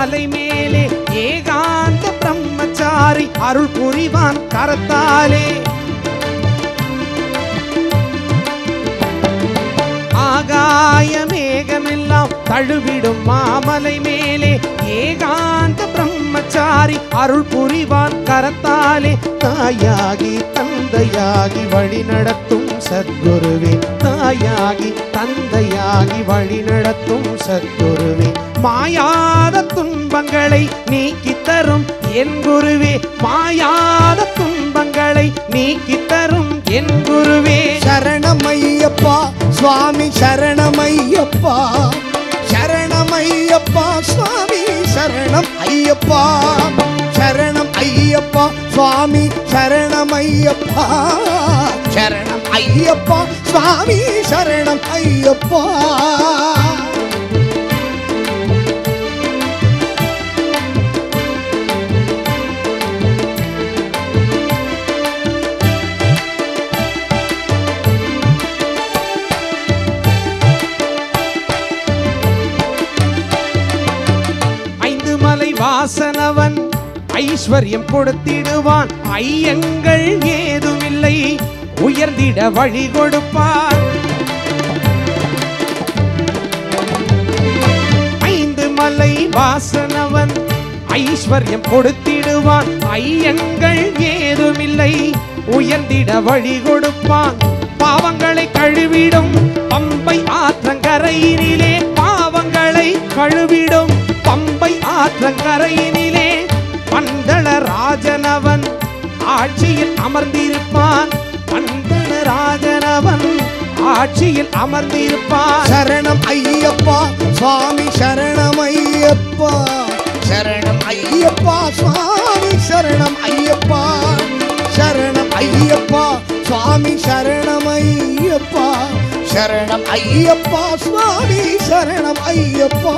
மாமலை மேலே ஏகாந்த பிரம்மச்சாரி அருள் புரிவான் கரத்தாலே ஆகாய மேகமெல்லாம் தழுவிடும் மாமலை மேலே ஏகாந்த பிரம்மச்சாரி அருள் புரிவான் கரத்தாலே தாயாகி தந்தையாகி வழி நடத்தும் சத்குருவே தாயாகி தந்தையாகி வழி நடத்தும் சத்குருவே மாயாத துன்பங்களை நீக்கி தரும் என் குருவே மாயாத துன்பங்களை நீக்கி தரும் என் குருவே சரணமையப்பா சுவாமி சரணமையப்பா சரணமையப்பா சுவாமி சரணம் ஐயப்பா சரணம் ஐயப்பா சுவாமி சரணமையப்பா சரணம் ஐயப்பா சுவாமி சரணம் ஐயப்பா ஐந்து மலை வாசனவன் ஐஸ்வர்யம் கொடுத்திடுவான் ஐயங்கள் ஏதுமில்லை உயர்ந்திட வழி கொடுப்பான் ஐந்து மலை வாசனவன் ஐஸ்வர்யம் கொடுத்திடுவான் ஐயங்கள் ஏதுமில்லை உயர்ந்திட வழி கொடுப்பான் பாவங்களை கழுவிடும் பம்பை ஆற்றங்கரையினிலே பாவங்களை கழுவிடும் பம்பை ஆற்றங்கரையினிலே பந்தள ராஜனவன் ஆட்சியில் அமர்ந்திருப்பான் பந்தள ராஜனவன் ஆட்சியில் அமர்ந்திருப்பான் சரணம் ஐயப்பா சுவாமி சரணம் ஐயப்பா சரணம் ஐயப்பா சுவாமி சரணம் ஐயப்பா சரணம் ஐயப்பா சுவாமி சரணம் ஐயப்பா சரணம் ஐயப்பா சுவாமி சரணம் ஐயப்பா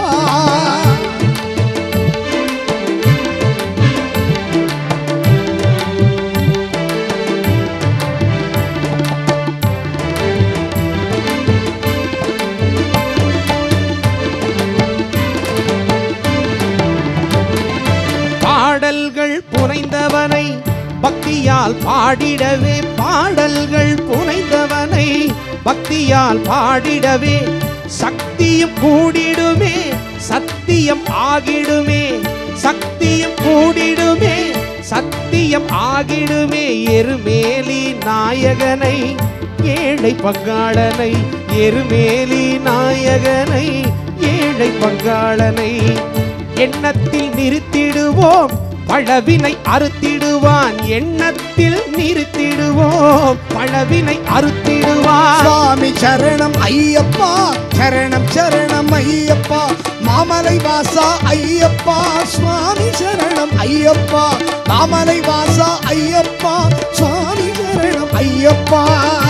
பாடல்கள் புனைந்தவனை பக்தியால் பாடிடவே பாடல்கள் புனைந்தவனை பக்தியால் பாடிடவே சக்தியும் கூடிடுமே சத்தியம் ஆகிடுமே சக்தியும் கூடிடுமே சத்தியம் ஆகிடுமே எருமேலி நாயகனை ஏழை பங்காளனை எருமேலி நாயகனை ஏழை பங்காளனை எண்ணத்தில் நிறுத்திடுவோம் பழவினை அறுத்திடுவான் எண்ணத்தில் நிறுத்திடுவோம் பழவினை அறுத்திடுவான் சுவாமி சரணம் ஐயப்பா சரணம் சரணம் ஐயப்பா மாமலை வாசா ஐயப்பா சுவாமி சரணம் ஐயப்பா மாமலை வாசா ஐயப்பா சுவாமி சரணம் ஐயப்பா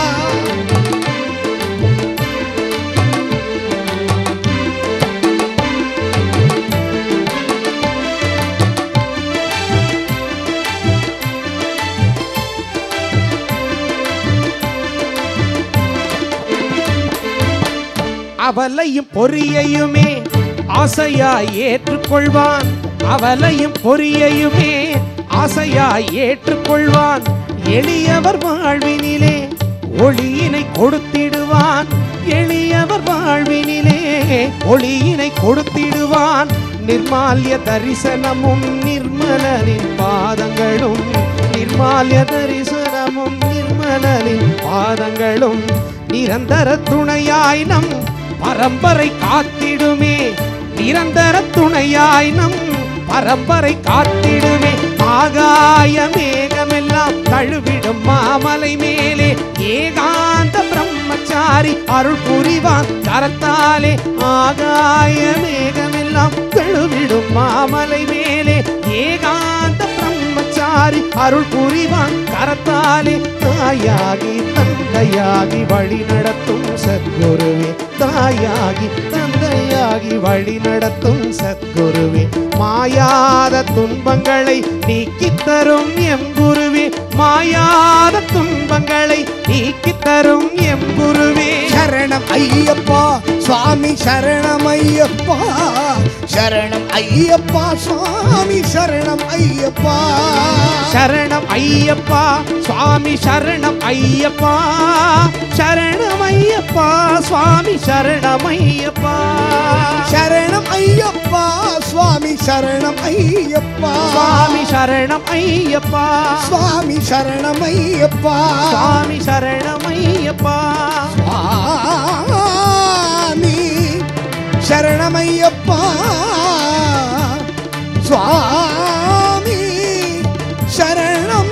அவலையும் பொறியையுமே ஆசையாய் ஏற்றுக்கொள்வான் அவலையும் பொறியையுமே ஆசையாய் ஏற்றுக்கொள்வான் எளியவர் வாழ்வினிலே ஒளியினை கொடுத்திடுவான் எளியவர் வாழ்வினிலே ஒளியினை கொடுத்திடுவான் நிர்மால்ய தரிசனமும் நிர்மலனின் பாதங்களும் நிர்மால்ய தரிசனமும் நிர்மலனின் பாதங்களும் நிரந்தர துணையாய் நம் பரம்பரை காத்திடுமே நிரந்தர துணையாய் நம் பரம்பரை காத்திடுமே ஆகாய மேகமெல்லாம் தழுவிடும் மாமலை மேலே ஏகாந்த பிரம்மச்சாரி அருள் புரிவான் கரத்தாலே ஆகாய மேகமெல்லாம் தழுவிடும் மாமலை மேலே ஏகாந்த பிரம்மச்சாரி அருள் புரிவான் கரத்தாலே தாயாகி தந்தையாகி வழி நடத்தும் சத்குருவே தாயாகி தந்தையாகி வழி நடத்தும் சத்குருவே மாயாத துன்பங்களை நீக்கித் தரும் எம் குருவே மாயாத துன்ப துன்பங்களை நீக்கித் தரும் எம்புருவே சரணம் ஐயப்பா சுவாமி சரணம் ஐயப்பா சரணம் ஐயப்பா சுவாமி சரணம் ஐயப்பா சரணம் ஐயப்பா சுவாமி சரணம் ஐயப்பா சரணம் ஐயப்பா சுவாமி சரணம் ஐயப்பா சரணம் ஐயப்பா சுவாமி சரணம் ஐயப்பா சுவாமி சரணம் ஐயப்பா சுவாமி சரணம் ஐயப்பா சுவாமி சரணம் ஐயப்பா சுவாமி சரணமையப்பா சுவாமி சரணம்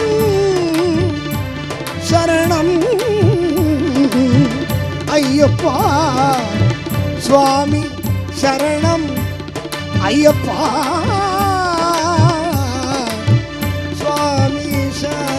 சரணம் ஐயப்பா சுவாமி சரணம் ஐயப்பா சுவாமி சரணம்